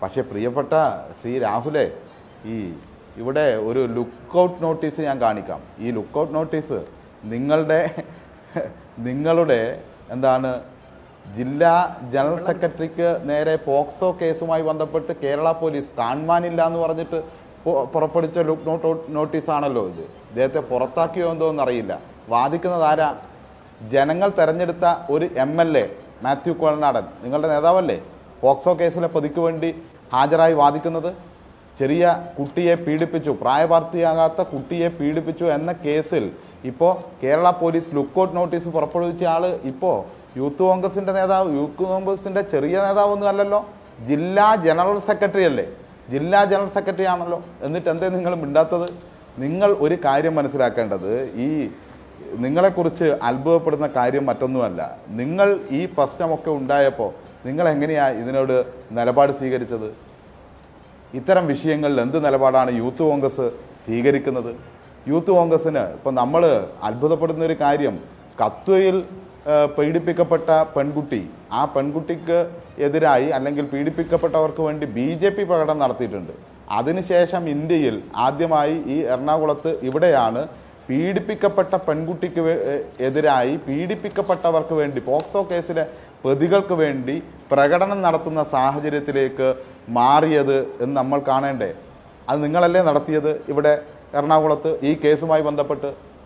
പക്ഷേ പ്രിയപ്പെട്ട ശ്രീ രാഹുലെ ഈ ഇവിടെ ഒരു ലുക്കൗട്ട് നോട്ടീസ് ഞാൻ കാണിക്കാം ഈ ലുക്കൗട്ട് നോട്ടീസ് നിങ്ങളുടെ നിങ്ങളുടെ എന്താണ് ജില്ലാ ജനറൽ സെക്രട്ടറിക്ക് നേരെ പോക്സോ കേസുമായി ബന്ധപ്പെട്ട് കേരള പോലീസ് കാണുവാനില്ല എന്ന് പറഞ്ഞിട്ട് പൊ- പുറപ്പെടുവിച്ച ലുക്ക് നോട്ട് നോട്ടീസാണല്ലോ ഇത് ഇദ്ദേഹത്തെ പുറത്താക്കിയോ എന്തോ എന്നറിയില്ല വാദിക്കുന്നത് ആരാ ജനങ്ങൾ തെരഞ്ഞെടുത്ത ഒരു M L A Mathew Kolanadan നിങ്ങളുടെ നേതാവല്ലേ പോക്സോ കേസിലെ പ്രതിക്ക് വേണ്ടി ഹാജരായി വാദിക്കുന്നത് ചെറിയ കുട്ടിയെ പീഡിപ്പിച്ചു പ്രായപൂർത്തിയാകാത്ത കുട്ടിയെ പീഡിപ്പിച്ചു എന്ന കേസിൽ ഇപ്പോൾ കേരള പോലീസ് ലുക്കൗട്ട് നോട്ടീസ് പുറപ്പെടുവിച്ച ആള് ഇപ്പോൾ യൂത്ത് കോൺഗ്രസിന്റെ നേതാവ് യൂത്ത് കോൺഗ്രസിന്റെ ചെറിയ നേതാവൊന്നും അല്ലല്ലോ ജില്ലാ ജനറൽ സെക്രട്ടറി അല്ലേ ജില്ലാ ജനറൽ സെക്രട്ടറി ആണല്ലോ എന്നിട്ട് എന്തേ നിങ്ങൾ മിണ്ടാത്തത് നിങ്ങൾ ഒരു കാര്യം മനസ്സിലാക്കേണ്ടത് ഈ നിങ്ങളെക്കുറിച്ച് അത്ഭുതപ്പെടുന്ന കാര്യം മറ്റൊന്നുമല്ല നിങ്ങൾ ഈ പ്രശ്നമൊക്കെ ഉണ്ടായപ്പോൾ നിങ്ങൾ എങ്ങനെയാ ഇതിനോട് നിലപാട് സ്വീകരിച്ചത് ഇത്തരം വിഷയങ്ങളിൽ എന്ത് നിലപാടാണ് യൂത്ത് കോൺഗ്രസ് സ്വീകരിക്കുന്നത് യൂത്ത് കോൺഗ്രസ്സിന് ഇപ്പം നമ്മൾ അത്ഭുതപ്പെടുന്ന ഒരു കാര്യം കത്വയിൽ ഏഹ്, പീഡിപ്പിക്കപ്പെട്ട പെൺകുട്ടി ആ പെൺകുട്ടിക്ക് എതിരായി അല്ലെങ്കിൽ പീഡിപ്പിക്കപ്പെട്ടവർക്ക് വേണ്ടി ബി ജെ പി പ്രകടനം നടത്തിയിട്ടുണ്ട് അതിനുശേഷം ഇന്ത്യയിൽ ആദ്യമായി ഈ എറണാകുളത്ത് ഇവിടെയാണ് പീഡിപ്പിക്കപ്പെട്ട പെൺകുട്ടിക്ക് വേ- ഏഹ്, എതിരായി പീഡിപ്പിക്കപ്പെട്ടവർക്ക് വേണ്ടി പോക്സോ കേസിലെ പ്രതികൾക്ക് വേണ്ടി പ്രകടനം നടത്തുന്ന സാഹചര്യത്തിലേക്ക് മാറിയത് എന്ന് നമ്മൾ കാണേണ്ടേ അത് നിങ്ങളല്ലേ നടത്തിയത് ഇവിടെ എറണാകുളത്ത് ഈ കേസുമായി ബന്ധപ്പെട്ട്